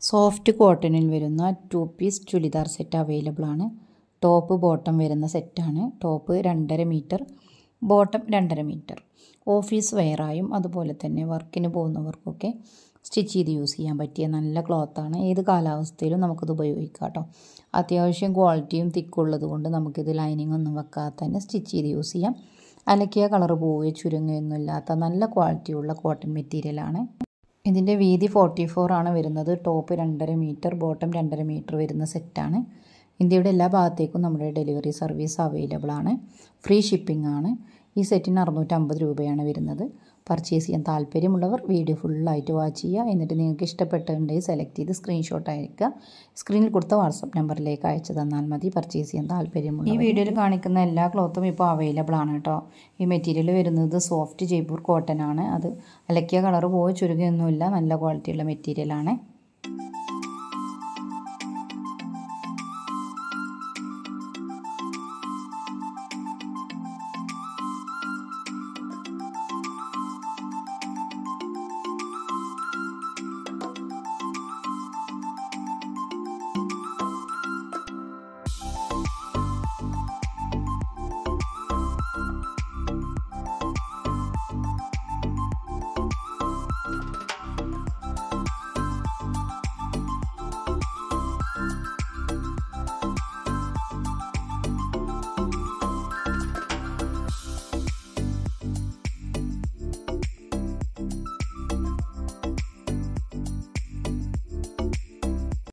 soft കോട്ടണിൽ വരുന്ന two piece churidar set available ആണ് ടോപ്പ് ബോട്ടം വരുന്ന സെറ്റാണ് ടോപ്പ് രണ്ടര മീറ്റർ ബോട്ടം രണ്ടര മീറ്റർ ഓഫീസ് വെയറായും അതുപോലെ തന്നെ വർക്കിന് പോകുന്നവർക്കൊക്കെ സ്റ്റിച്ച് ചെയ്ത് യൂസ് ചെയ്യാൻ പറ്റിയ നല്ല ക്ലോത്താണ് ഏത് കാലാവസ്ഥയിലും നമുക്കിത് ഉപയോഗിക്കാം കേട്ടോ അത്യാവശ്യം ക്വാളിറ്റിയും തിക്കുള്ളത് കൊണ്ട് നമുക്കിത് ലൈനിങ് ഒന്നും വെക്കാതെ തന്നെ സ്റ്റിച്ച് ചെയ്ത് യൂസ് ചെയ്യാം അലക്കിയ കളർ പോവുകയോ ചുരുങ്ങുകയൊന്നും ഇല്ലാത്ത നല്ല ക്വാളിറ്റിയുള്ള കോട്ടൺ മെറ്റീരിയലാണ് ഇതിൻ്റെ വീതി ഫോർട്ടി ഫോർ ആണ് വരുന്നത് ടോപ്പ് രണ്ടര മീറ്റർ ബോട്ടം രണ്ടര മീറ്റർ വരുന്ന സെറ്റാണ് ഇന്ത്യയുടെ എല്ലാ ഭാഗത്തേക്കും നമ്മുടെ ഡെലിവറി സർവീസ് അവൈലബിൾ ആണ് ഫ്രീ ഷിപ്പിംഗ് ആണ് ഈ സെറ്റിന് അറുന്നൂറ്റമ്പത് രൂപയാണ് വരുന്നത് പർച്ചേസ് ചെയ്യാൻ താല്പര്യമുള്ളവർ വീഡിയോ ഫുള്ളായിട്ട് വാച്ച് ചെയ്യുക എന്നിട്ട് നിങ്ങൾക്ക് ഇഷ്ടപ്പെട്ടിട്ടുണ്ടെങ്കിൽ സെലക്ട് ചെയ്ത് സ്ക്രീൻഷോട്ട് അയക്കുക സ്ക്രീനിൽ കൊടുത്ത വാട്സപ്പ് നമ്പറിലേക്ക് അയച്ചു തന്നാൽ മതി പർച്ചേസ് ചെയ്യാൻ താല്പര്യമുള്ള ഈ വീഡിയോയിൽ കാണിക്കുന്ന എല്ലാ ക്ലോത്തും ഇപ്പോൾ അവൈലബിൾ ആണ് കേട്ടോ ഈ മെറ്റീരിയൽ വരുന്നത് സോഫ്റ്റ് ജയ്പൂർ കോട്ടൺ ആണ് അത് അലക്കിയ കളർ പോയി ചുരുങ്ങയൊന്നുമില്ല നല്ല ക്വാളിറ്റിയുള്ള മെറ്റീരിയലാണ്